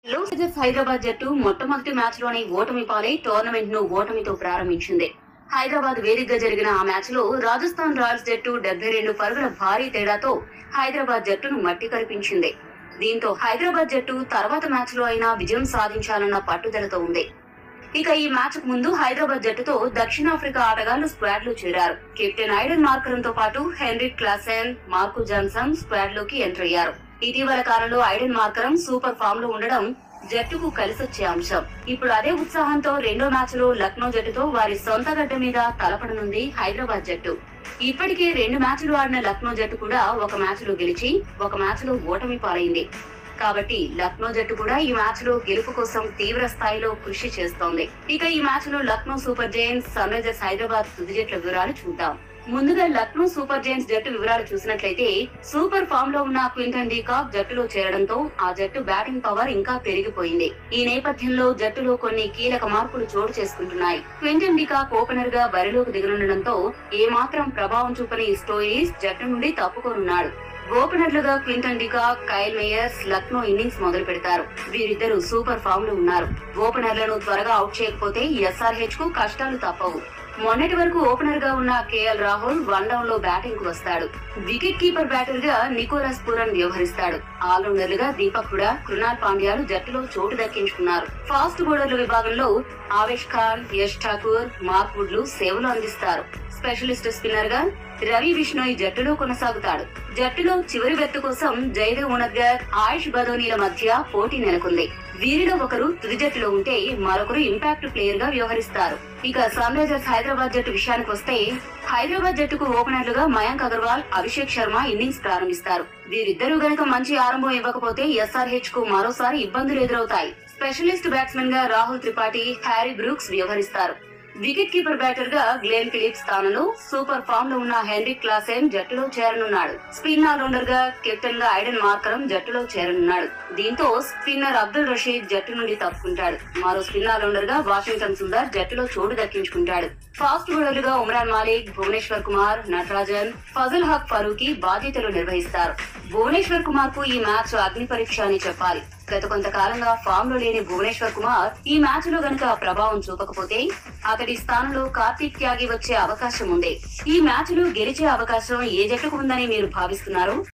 Sunrisers Hyderabad జట్టు మొట్టమొదటి match లోని ఓటమి పాలై టోర్నమెంట్ ను ఓటమితో ప్రారంభించింది హైదరాబాద్ వేదికగా జరిగిన ఆ మ్యాచ్ లో రాజస్థాన్ రాయల్స్ జట్టు డెబ్బై రెండు పరుగుల భారీ తేడాతో హైదరాబాద్ జట్టును మట్టి కరిపించింది దీంతో హైదరాబాద్ జట్టు తర్వాత మ్యాచ్ లో అయినా విజయం సాధించాలన్న పట్టుదలతో ఉంది ఇక ఈ మ్యాచ్ కు ముందు హైదరాబాద్ జట్టుతో దక్షిణాఫ్రికా ఆటగాళ్లు స్క్వాడ్ లో చేరారు కెప్టెన్ ఐడెన్ మార్కరం తో పాటు Heinrich Klaasen Marco Jansen squad లోకి ఎంటర్ అయ్యారు ఇటీవల కాలంలో ఐడెన్ మార్కరం సూపర్ ఫామ్ లో ఉండడం జట్టుకు కలిసొచ్చే అంశం ఇప్పుడు అదే ఉత్సాహంతో రెండో మ్యాచ్ లో లక్నో జట్టుతో వారి సొంత గడ్డ మీద తలపడనుంది హైదరాబాద్ జట్టు ఇప్పటికే రెండు మ్యాచ్లు ఆడిన లక్నో జట్టు కూడా ఒక మ్యాచ్ లో గెలిచి ఒక మ్యాచ్ లో ఓటమి పాలైంది కాబట్టి లక్నో జట్టు కూడా ఈ మ్యాచ్ లో గెలుపు కోసం తీవ్ర స్థాయిలో కృషి చేస్తోంది ఇక ఈ మ్యాచ్ లో Lucknow super giants sunrisers Hyderabad తుది జట్ల వివరాలు చూద్దాం ముందుగా లక్నో సూపర్ జైంట్స్ జట్టు వివరాలు చూసినట్లయితే సూపర్ ఫామ్ లో ఉన్న క్వింటన్ డీకాక్ జట్టులో చేరడంతో ఆ జట్టు బ్యాటింగ్ పవర్ ఇంకా పెరిగిపోయింది ఈ నేపథ్యంలో జట్టులో కొన్ని కీలక మార్పులు చోటు చేసుకుంటున్నాయి క్వింటన్ డీకాక్ ఓపెనర్ గా బరిలోకి దిగనుండడంతో ఏ మాత్రం ప్రభావం చూపని స్టోరీస్ జట్టు నుండి తప్పుకోనున్నాడు ఓపెనర్లుగా Quinton de Kock Kyle Mayers Lucknow innings మొదలు పెడతారు వీరిద్దరూ సూపర్ ఫామ్ లో ఉన్నారు ఓపెనర్లను త్వరగా అవుట్ చేయకపోతే ఎస్ఆర్హెచ్ కు కష్టాలు తప్పవు మొన్నటి వరకు ఓపెనర్ గా ఉన్న కేఎల్ రాహుల్ వన్ డౌన్ లో బ్యాటింగ్ కు వస్తాడు వికెట్ కీపర్ బ్యాటర్ గా నికోలస్ పూరన్ వ్యవహరిస్తాడు ఆల్రౌండర్లుగా దీపక్ హుడా కృణాల్ పాండ్యాలు జట్టులో చోటు దక్కించుకున్నారు ఫాస్ట్ బౌలర్ల విభాగంలో ఆవేష్ ఖాన్ యష్ ఠాకూర్ మార్క్ వుడ్లు సేవలు అందిస్తారు స్పెషలిస్ట్ స్పిన్నర్ గా రవి విష్ణోయ్ జట్టులో కొనసాగుతాడు జట్టులో చివరి వ్యక్తి కోసం జయదేవ్ ఉనద్గర్ ఆయుష్ బదోనీల మధ్య పోటీ నెలకొంది వీరిలో ఒకరు తుది జట్టులో ఉంటే మరొకరు ఇంపాక్ట్ ప్లేయర్ గా వ్యవహరిస్తారు ఇక సన్ రైజర్స్ హైదరాబాద్ జట్టు విషయానికి వస్తే హైదరాబాద్ జట్టుకు ఓపెనర్లుగా మయాంక్ అగర్వాల్ అభిషేక్ శర్మ ఇన్నింగ్స్ ప్రారంభిస్తారు వీరిద్దరూ గనక మంచి ఆరంభం ఇవ్వకపోతే ఎస్ఆర్హెచ్ కు మరోసారి ఇబ్బందులు ఎదురవుతాయి స్పెషలిస్ట్ బ్యాట్స్మెన్ గా రాహుల్ త్రిపాఠి హ్యారీ బ్రూక్స్ వ్యవహరిస్తారు వికెట్ కీపర్ బ్యాటర్ గా గ్లెన్ ఫిలిప్స్ స్థానంలో సూపర్ ఫామ్ లో ఉన్న హెన్రిక్ క్లాసెన్ జట్టులో చేరనున్నాడు స్పిన్ ఆల్రౌండర్ గా కెప్టెన్ గా ఐడెన్ మార్కరం జట్టులో చేరనున్నాడు దీంతో స్పిన్నర్ అబ్దుల్ రషీద్ జట్టు నుండి తప్పుకుంటాడు మరో స్పిన్ ఆల్రౌండర్ గా వాషింగ్టన్ సుందర్ జట్టులో చోటు దక్కించుకుంటాడు ఫాస్ట్ బౌలర్లుగా ఉమ్రాన్ మాలిక్ భువనేశ్వర్ కుమార్ నటరాజన్ ఫజల్ హక్ ఫరూకీ బాధ్యతలు నిర్వహిస్తారు భువనేశ్వర్ కుమార్ కు ఈ మ్యాచ్ అగ్ని పరీక్ష అని చెప్పాలి గత కొంతకాలంగా ఫామ్ లో లేని భువనేశ్వర్ కుమార్ ఈ మ్యాచ్ లో గనక ప్రభావం చూపకపోతే అతడి స్థానంలో కార్తీక్ త్యాగి వచ్చే అవకాశం ఉంది ఈ మ్యాచ్ లో గెలిచే అవకాశం ఏ జట్టుకు ఉందని మీరు భావిస్తున్నారు